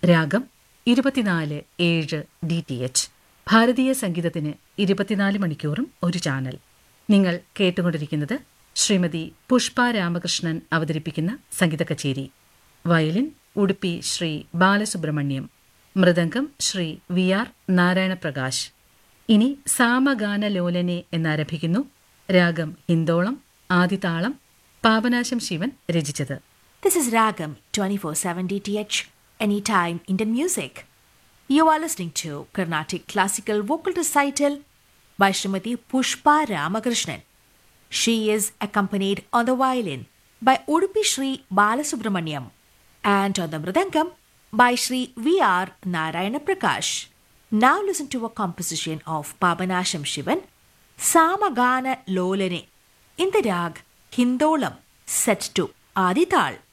രാഗം ഇരുപത്തിനാല് ഏഴ് ഡി ടി എച്ച് ഭാരതീയ സംഗീതത്തിന് ഇരുപത്തിനാല് മണിക്കൂറും ഒരു ചാനൽ നിങ്ങൾ കേട്ടുകൊണ്ടിരിക്കുന്നത് ശ്രീമതി പുഷ്പ രാമകൃഷ്ണൻ അവതരിപ്പിക്കുന്ന സംഗീത കച്ചേരി violin Udupi Shri Balasubramaniam mridangam Shri V R Narayanaprakash ഇനി സാമഗാന ലോലനെ എന്നാരംഭിക്കുന്നു രാഗം ഹിന്ദോളം ആദിതാളം പാപനാശം ശിവൻ രചിച്ചത് This is Ragam 24/7 DTH Anytime Indian Music. You are listening to Carnatic Classical Vocal Recital by Srimati Pushpa Ramakrishnan. She is accompanied on the violin by Udupi Sri Balasubramaniam and on the mridangam by Sri V.R. Narayana Prakash. Now listen to a composition of Pabanasham Shivan, Samagana Lolane, in the rag Hindolam, set to Adital.